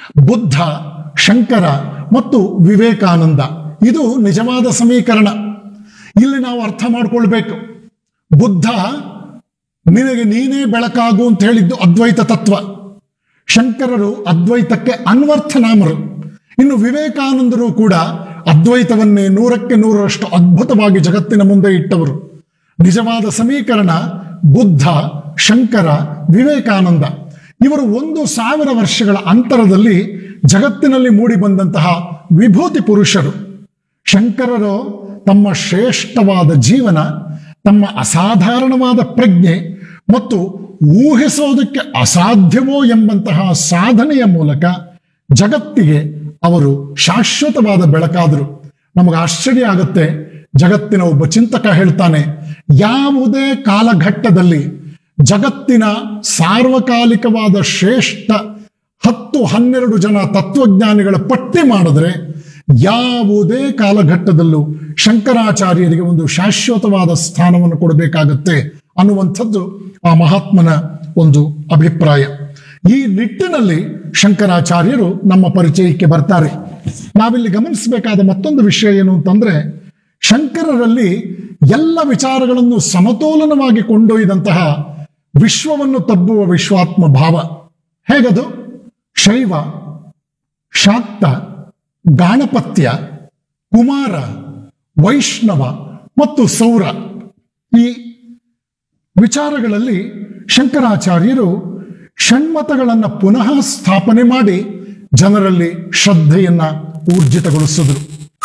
ಬುದ್ಧ ಶಂಕರ ಮತ್ತು ವಿವೇಕಾನಂದ ಇದು ನಿಜವಾದ ಸಮೀಕರಣ ಇಲ್ಲಿ ನಾವು ಅರ್ಥ ಮಾಡ್ಕೊಳ್ಬೇಕು ಬುದ್ಧ ನಿನಗೆ ನೀನೇ ಬೆಳಕಾಗು ಅಂತ ಹೇಳಿದ್ದು ಅದ್ವೈತ ತತ್ವ ಶಂಕರರು ಅದ್ವೈತಕ್ಕೆ ಅನ್ವರ್ಥನಾಮರು ಇನ್ನು ವಿವೇಕಾನಂದರು ಕೂಡ ಅದ್ವೈತವನ್ನೇ ನೂರಕ್ಕೆ ನೂರರಷ್ಟು ಅದ್ಭುತವಾಗಿ ಜಗತ್ತಿನ ಮುಂದೆ ಇಟ್ಟವರು ನಿಜವಾದ ಸಮೀಕರಣ ಬುದ್ಧ ಶಂಕರ ವಿವೇಕಾನಂದ ಇವರು ಒಂದು ಸಾವಿರ ವರ್ಷಗಳ ಅಂತರದಲ್ಲಿ ಜಗತ್ತಿನಲ್ಲಿ ಮೂಡಿ ಬಂದಂತಹ ವಿಭೂತಿ ಪುರುಷರು ಶಂಕರರು ತಮ್ಮ ಶ್ರೇಷ್ಠವಾದ ಜೀವನ ತಮ್ಮ ಅಸಾಧಾರಣವಾದ ಪ್ರಜ್ಞೆ ಮತ್ತು ಊಹಿಸೋದಕ್ಕೆ ಅಸಾಧ್ಯವೋ ಎಂಬಂತಹ ಸಾಧನೆಯ ಮೂಲಕ ಜಗತ್ತಿಗೆ ಅವರು ಶಾಶ್ವತವಾದ ಬೆಳಕಾದರು ನಮಗೆ ಆಶ್ಚರ್ಯ ಆಗುತ್ತೆ ಜಗತ್ತಿನ ಒಬ್ಬ ಚಿಂತಕ ಹೇಳ್ತಾನೆ ಯಾವುದೇ ಕಾಲಘಟ್ಟದಲ್ಲಿ ಜಗತ್ತಿನ ಸಾರ್ವಕಾಲಿಕವಾದ ಶ್ರೇಷ್ಠ ಹತ್ತು ಹನ್ನೆರಡು ಜನ ತತ್ವಜ್ಞಾನಿಗಳ ಪಟ್ಟಿ ಮಾಡಿದ್ರೆ ಯಾವುದೇ ಕಾಲಘಟ್ಟದಲ್ಲೂ ಶಂಕರಾಚಾರ್ಯರಿಗೆ ಒಂದು ಶಾಶ್ವತವಾದ ಸ್ಥಾನವನ್ನು ಕೊಡಬೇಕಾಗತ್ತೆ ಅನ್ನುವಂಥದ್ದು ಆ ಮಹಾತ್ಮನ ಒಂದು ಅಭಿಪ್ರಾಯ ಈ ನಿಟ್ಟಿನಲ್ಲಿ ಶಂಕರಾಚಾರ್ಯರು ನಮ್ಮ ಪರಿಚಯಕ್ಕೆ ಬರ್ತಾರೆ ನಾವಿಲ್ಲಿ ಗಮನಿಸಬೇಕಾದ ಮತ್ತೊಂದು ವಿಷಯ ಏನು ಅಂತಂದ್ರೆ ಶಂಕರರಲ್ಲಿ ಎಲ್ಲ ವಿಚಾರಗಳನ್ನು ಸಮತೋಲನವಾಗಿ ಕೊಂಡೊಯ್ದಂತಹ ವಿಶ್ವವನ್ನು ತಬ್ಬುವ ವಿಶ್ವಾತ್ಮ ಭಾವ ಹೇಗದು ಶೈವ ಶಾಕ್ತ ಗಾಣಪತ್ಯ ಕುಮಾರ ವೈಷ್ಣವ ಮತ್ತು ಸೌರ ಈ ವಿಚಾರಗಳಲ್ಲಿ ಶಂಕರಾಚಾರ್ಯರು ಷಣ್ಮತಗಳನ್ನು ಪುನಃ ಸ್ಥಾಪನೆ ಮಾಡಿ ಜನರಲ್ಲಿ ಶ್ರದ್ಧೆಯನ್ನ ಊರ್ಜಿತಗೊಳಿಸಿದ್ರು